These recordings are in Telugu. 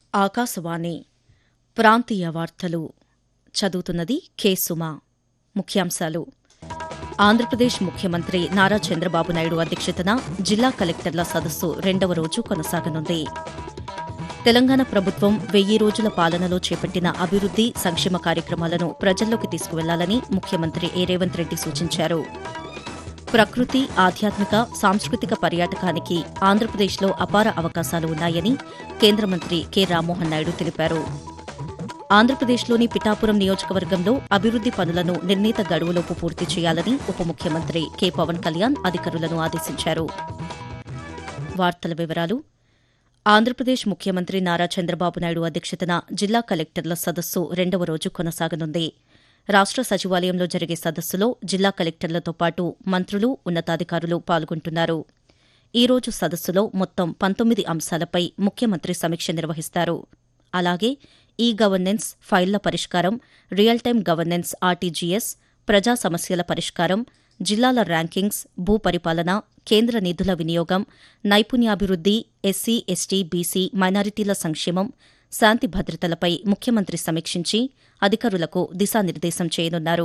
ఆకాశవాణి ప్రాంతీయ వార్తలు చదువుతున్నది కె సుమా ముఖ్యాంశాలు ఆంధ్రప్రదేశ్ ముఖ్యమంత్రి నారా చంద్రబాబు నాయుడు అధ్యక్షతన జిల్లా కలెక్టర్ల సదస్సు రెండవ రోజు కొనసాగనుంది తెలంగాణ ప్రభుత్వం వెయ్యి రోజుల పాలనలో చేపట్టిన అభివృద్ది సంక్షేమ కార్యక్రమాలను ప్రజల్లోకి తీసుకువెళ్లాలని ముఖ్యమంత్రి ఏ రేవంత్ రెడ్డి సూచించారు ప్రకృతి ఆధ్యాత్మిక సాంస్కృతిక పర్యాటకానికి ఆంధ్రప్రదేశ్లో అపార అవకాశాలు ఉన్నాయని కేంద్ర మంత్రి కె రామ్మోహన్ నాయుడు తెలిపారు ఆంధ్రప్రదేశ్లోని పిఠాపురం నియోజకవర్గంలో అభివృద్ది పనులను నిర్ణీత గడువులోపు పూర్తి చేయాలని ఉప ముఖ్యమంత్రి కె పవన్ కళ్యాణ్ అధికారులను ఆదేశించారు వార్తల వివరాలు ఆంధ్రప్రదేశ్ ముఖ్యమంత్రి నారా చంద్రబాబు నాయుడు అధ్యక్షతన జిల్లా కలెక్టర్ల సదస్సు రెండవ రోజు కొనసాగనుంది రాష్ట సచివాలయంలో జరిగే సదస్సులో జిల్లా కలెక్టర్లతో పాటు మంత్రులు ఉన్నతాధికారులు పాల్గొంటున్నారు ఈ రోజు సదస్సులో మొత్తం పంతొమ్మిది అంశాలపై ముఖ్యమంత్రి సమీక్ష నిర్వహిస్తారు అలాగే ఈ గవర్నెన్స్ ఫైళ్ల పరిష్కారం రియల్ టైం గవర్నెన్స్ ఆర్టీజీఎస్ ప్రజా సమస్యల పరిష్కారం జిల్లాల ర్యాంకింగ్స్ భూపరిపాలన కేంద్ర నిధుల వినియోగం నైపుణ్యాభివృద్ది ఎస్సీ ఎస్టీ బీసీ మైనారిటీల సంక్షేమం శాంతి భద్రతలపై ముఖ్యమంత్రి సమీక్షించి అధికారులకు దిశానిర్దేశం చేయనున్నారు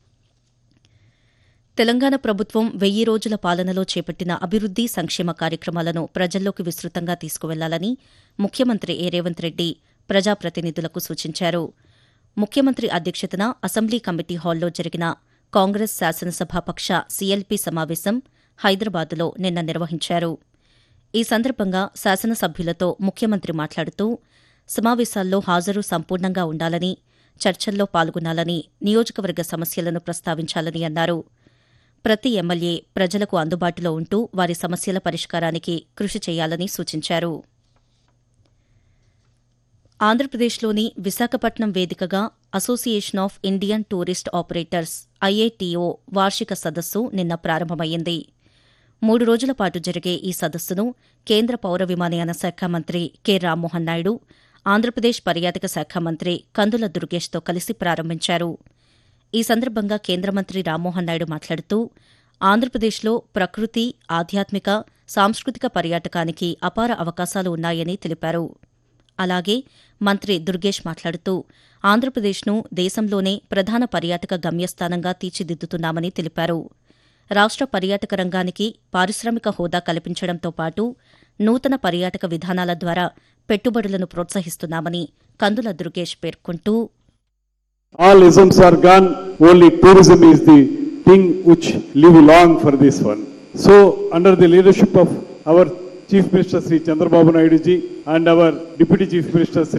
తెలంగాణ ప్రభుత్వం వెయ్యి రోజుల పాలనలో చేపట్టిన అభివృద్ది సంక్షేమ కార్యక్రమాలను ప్రజల్లోకి విస్తృతంగా తీసుకువెళ్లాలని ముఖ్యమంత్రి ఏ రేవంత్ రెడ్డి ప్రజాప్రతినిధులకు సూచించారు ముఖ్యమంత్రి అధ్యక్షతన అసెంబ్లీ కమిటీ హాల్లో జరిగిన కాంగ్రెస్ శాసనసభాపక్ష సీఎల్పీ సమావేశం హైదరాబాద్లో నిన్న నిర్వహించారు ఈ సందర్భంగా శాసనసభ్యులతో ముఖ్యమంత్రి మాట్లాడుతూ సమావేశాల్లో హాజరు సంపూర్ణంగా ఉండాలని చర్చల్లో పాల్గొనాలని నియోజకవర్గ సమస్యలను ప్రస్తావించాలని అన్నారు ప్రతి ఎమ్మెల్యే ప్రజలకు అందుబాటులో ఉంటూ వారి సమస్యల పరిష్కారానికి కృషి చేయాలని సూచించారు ఆంధ్రప్రదేశ్లోని విశాఖపట్నం వేదికగా association of Indian tourist operators IATO వార్షిక సదస్సు నిన్న ప్రారంభమైంది మూడు రోజుల పాటు జరిగే ఈ సదస్సును కేంద్ర పౌర విమానయాన శాఖ మంత్రి కె రామ్మోహన్ నాయుడు ఆంధ్రప్రదేశ్ పర్యాటక శాఖ మంత్రి కందుల దుర్గేష్తో కలిసి ప్రారంభించారు ఈ సందర్భంగా కేంద్ర మంత్రి రామ్మోహన్ నాయుడు మాట్లాడుతూ ఆంధ్రప్రదేశ్లో ప్రకృతి ఆధ్యాత్మిక సాంస్కృతిక పర్యాటకానికి అపార అవకాశాలు ఉన్నాయని తెలిపారు అలాగే మంత్రి దుర్గేష్ మాట్లాడుతూ ఆంధ్రప్రదేశ్ను దేశంలోనే ప్రధాన పర్యాటక గమ్యస్థానంగా తీర్చిదిద్దుతున్నామని తెలిపారు రాష్ట పర్యాటక రంగానికి పారిశ్రామిక హోదా కల్పించడంతో పాటు నూతన పర్యాటక విధానాల ద్వారా పెట్టుబడులను ప్రోత్సహిస్తున్నామని కందుల దుర్గేష్ పేర్కొంటూ All isms are gone, only tourism is the thing which live long for this one. So, under the leadership of our Chief Minister Sri Chandrababu Naidu ji and our Deputy Chief Minister Sri